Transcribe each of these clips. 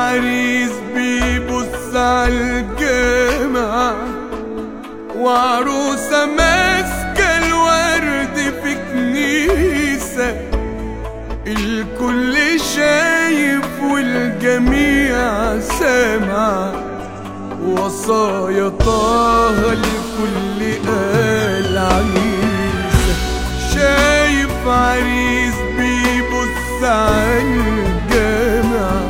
عريس بيبص عالجامع وعروسة ماسكة الورد في كنيسة الكل شايف والجميع سامع وصايا طه الكل قال عريسة شايف عريس بيبص عالجامع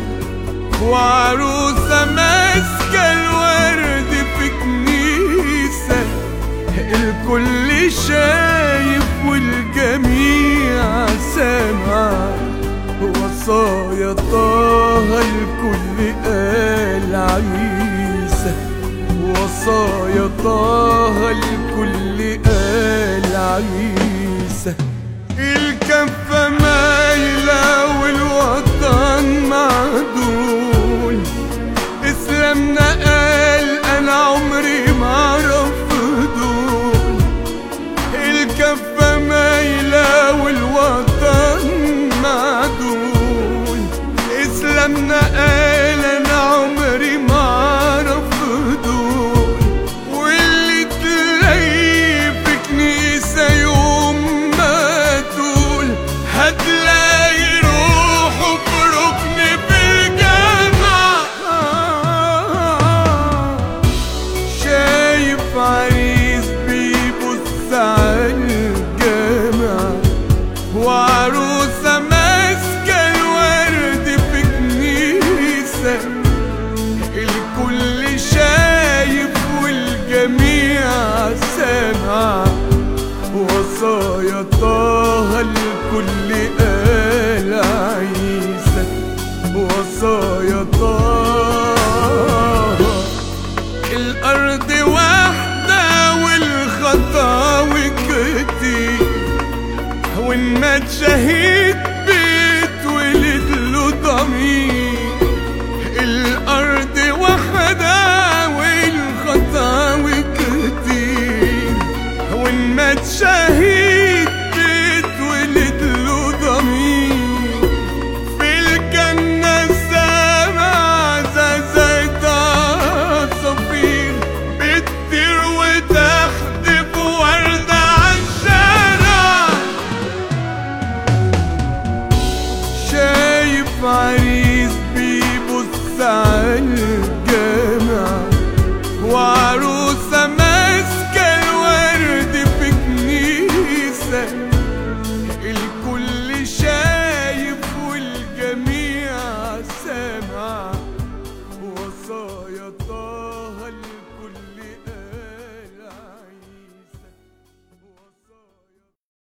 وعروسة ماسكة الورد في كنيسة الكل شايف والجميع سامع وصايا طه الكل قال عيسى وصايا طه الكل قال عيسى الكفة مايلة والوطن معدول اسلامنا قال انا عمري ما اعرف دول الكفة مايلة والوطن معدول اسلامنا قال انا عمري ما اعرف دول واللي تلاقيه في كنيسة يوم ما تقول هتلاقي روحه في ركن في الجامعة شايف عريس بيبص عالجامع وعروسة ماسكة الورد في كنيسة الكل شايف والجميع سامع وصايا طه الكل قال عيسى وصايا طه الأرض واحدة والخطاوي كتير وإن مات شهيد بيتولد له ضمير الأرض واحدة والخطاوي كتير وإن مات شهيد